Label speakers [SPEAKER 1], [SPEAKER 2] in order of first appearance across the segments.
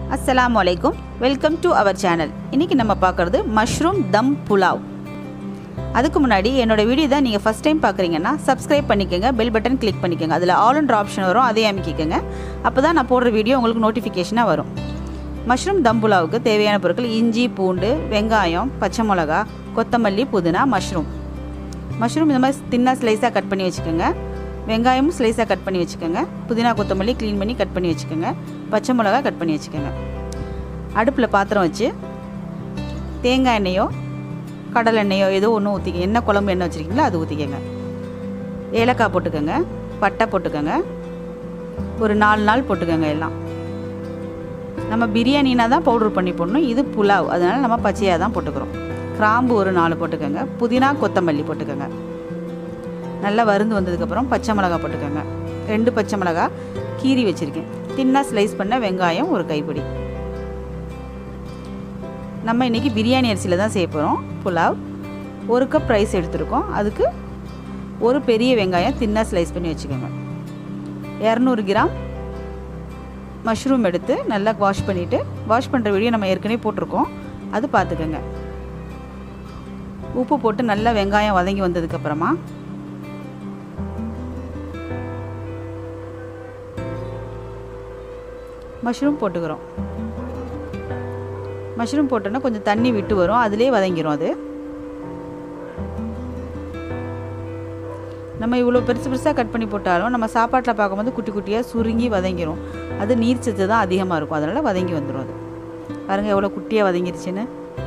[SPEAKER 1] அஸ்ஸலாமு அலைக்கும் welcome to our channel இன்றைக்கி நம்ம பார்க்குறது மஷ்ரூம் தம் புலாவ் அதுக்கு முன்னாடி என்னோட வீடியோ தான் நீங்கள் ஃபஸ்ட் டைம் பார்க்குறீங்கன்னா சப்ஸ்கிரைப் பண்ணிக்கோங்க பெல் பட்டன் கிளிக் பண்ணிக்கோங்க அதில் ஆல்ன்ற ஆப்ஷன் வரும் அதே அமைக்கிக்கோங்க அப்போ தான் நான் போடுற வீடியோ உங்களுக்கு நோட்டிஃபிகேஷனாக வரும் மஷ்ரூம் தம் புலாவுக்கு தேவையான பொருட்கள் இஞ்சி பூண்டு வெங்காயம் பச்சை மிளகா கொத்தமல்லி புதினா மஷ்ரூம் மஷ்ரூம் இந்த மாதிரி தின்னாக ஸ்லைஸாக கட் பண்ணி வச்சுக்கோங்க வெங்காயமும் ஸ்லைஸாக கட் பண்ணி வச்சுக்கோங்க புதினா கொத்தமல்லி க்ளீன் பண்ணி கட் பண்ணி வச்சுக்கோங்க பச்சை மிளகா கட் பண்ணி வச்சுக்கோங்க அடுப்பில் பாத்திரம் வச்சு தேங்காய் எண்ணெயோ கடலை எண்ணெயோ ஏதோ ஒன்று ஊற்றிக்க என்ன குழம்பு எண்ணெய் வச்சுருக்கீங்களோ அது ஊற்றிக்கோங்க ஏலக்காய் போட்டுக்கோங்க பட்டை போட்டுக்கோங்க ஒரு நாலு நாள் போட்டுக்கோங்க எல்லாம் நம்ம பிரியாணினா தான் பவுட்ரு பண்ணி போடணும் இது புலாவ் அதனால் நம்ம பச்சையாக தான் போட்டுக்கிறோம் கிராம்பு ஒரு நாலு போட்டுக்கோங்க புதினா கொத்தமல்லி போட்டுக்கோங்க நல்லா வருந்து வந்ததுக்கப்புறம் பச்சை மிளகா போட்டுக்கோங்க ரெண்டு பச்சை மிளகா கீரி வச்சுருக்கேன் தின்னாக ஸ்லைஸ் பண்ண வெங்காயம் ஒரு கைப்பிடி நம்ம இன்றைக்கி பிரியாணி அரிசியில் தான் செய்ய போகிறோம் புலாவ் ஒரு கப் ரைஸ் எடுத்துருக்கோம் அதுக்கு ஒரு பெரிய வெங்காயம் தின்னாக ஸ்லைஸ் பண்ணி வச்சுக்கோங்க இரநூறு கிராம் மஷ்ரூம் எடுத்து நல்லா வாஷ் பண்ணிவிட்டு வாஷ் பண்ணுற வீடியோ நம்ம ஏற்கனவே போட்டிருக்கோம் அது பார்த்துக்கோங்க உப்பு போட்டு நல்லா வெங்காயம் வதங்கி வந்ததுக்கப்புறமா மஷ்ரூம் போட்டுக்கிறோம் மஷ்ரூம் போட்டோன்னா கொஞ்சம் தண்ணி விட்டு வரும் அதிலே வதங்கிரும் அது நம்ம இவ்வளோ பெருசு பெருசாக கட் பண்ணி போட்டாலும் நம்ம சாப்பாட்டில் பார்க்கும்போது குட்டி குட்டியாக சுருங்கி வதங்கிரும் அது நீர் சத்து தான் அதிகமாக இருக்கும் அதனால் வதங்கி வந்துடும் அது பாருங்கள் எவ்வளோ குட்டியாக வதங்கிருச்சுன்னு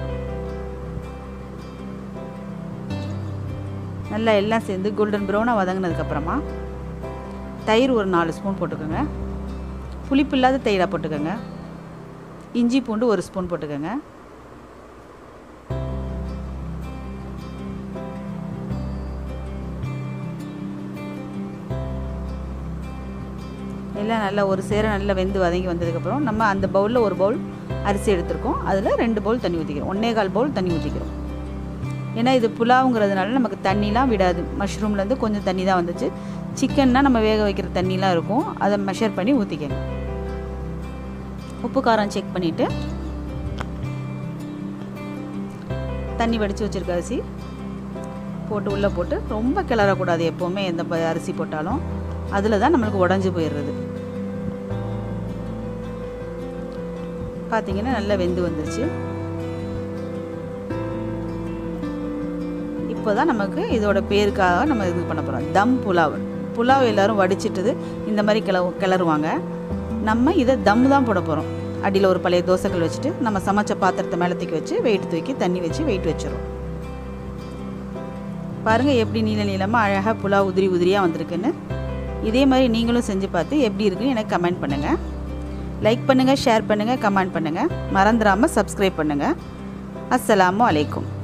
[SPEAKER 1] நல்லா எல்லாம் சேர்ந்து கோல்டன் ப்ரௌனாக வதங்கினதுக்கப்புறமா தயிர் ஒரு நாலு ஸ்பூன் போட்டுக்கோங்க புளிப்பு இல்லாத தயிராக போட்டுக்கோங்க இஞ்சி பூண்டு ஒரு ஸ்பூன் போட்டுக்கோங்க எல்லாம் நல்லா ஒரு சேர நல்லா வெந்து வதங்கி வந்ததுக்கப்புறம் நம்ம அந்த பவுலில் ஒரு பவுல் அரிசி எடுத்திருக்கோம் அதில் ரெண்டு பவுல் தண்ணி ஊற்றிக்கிறோம் ஒன்றே கால் பவுல் தண்ணி ஊற்றிக்கிறோம் ஏன்னா இது புலாவுங்கிறதுனால நமக்கு தண்ணிலாம் விடாது மஷ்ரூம்லேருந்து கொஞ்சம் தண்ணி தான் வந்துச்சு சிக்கன்னா நம்ம வேக வைக்கிற தண்ணிலாம் இருக்கும் அதை மெஷர் பண்ணி ஊற்றிக்கங்க உப்பு காரம் செக் பண்ணிவிட்டு தண்ணி வடித்து வச்சுருக்க அரிசி போட்டு உள்ளே போட்டு ரொம்ப கிளறக்கூடாது எப்போவுமே எந்த ப- அரிசி போட்டாலும் அதில் தான் நம்மளுக்கு உடஞ்சி போயிடுறது பார்த்தீங்கன்னா நல்லா வெந்து வந்துருச்சு இப்போ தான் நமக்கு இதோட பேருக்காக நம்ம இது பண்ண போகிறோம் தம் புலாவ் புலாவ் எல்லாரும் வடிச்சிட்டது இந்த மாதிரி கிளவு கிளறுவாங்க நம்ம இதை தம் தான் போட போகிறோம் அடியில் ஒரு பழைய தோசைகள் வச்சுட்டு நம்ம சமைச்ச பாத்திரத்தை மேலே தூக்கி வச்சு வெயிட் தூக்கி தண்ணி வச்சு வெயிட் வச்சிடும் பாருங்கள் எப்படி நீள நீளமாக அழகாக புலாவ் உதிரி உதிரியாக வந்திருக்குன்னு இதே மாதிரி நீங்களும் செஞ்சு பார்த்து எப்படி இருக்குன்னு எனக்கு கமெண்ட் பண்ணுங்கள் லைக் பண்ணுங்கள் ஷேர் பண்ணுங்கள் கமெண்ட் பண்ணுங்கள் மறந்துடாமல் சப்ஸ்கிரைப் பண்ணுங்கள் அஸ்ஸலாமு அலைக்கும்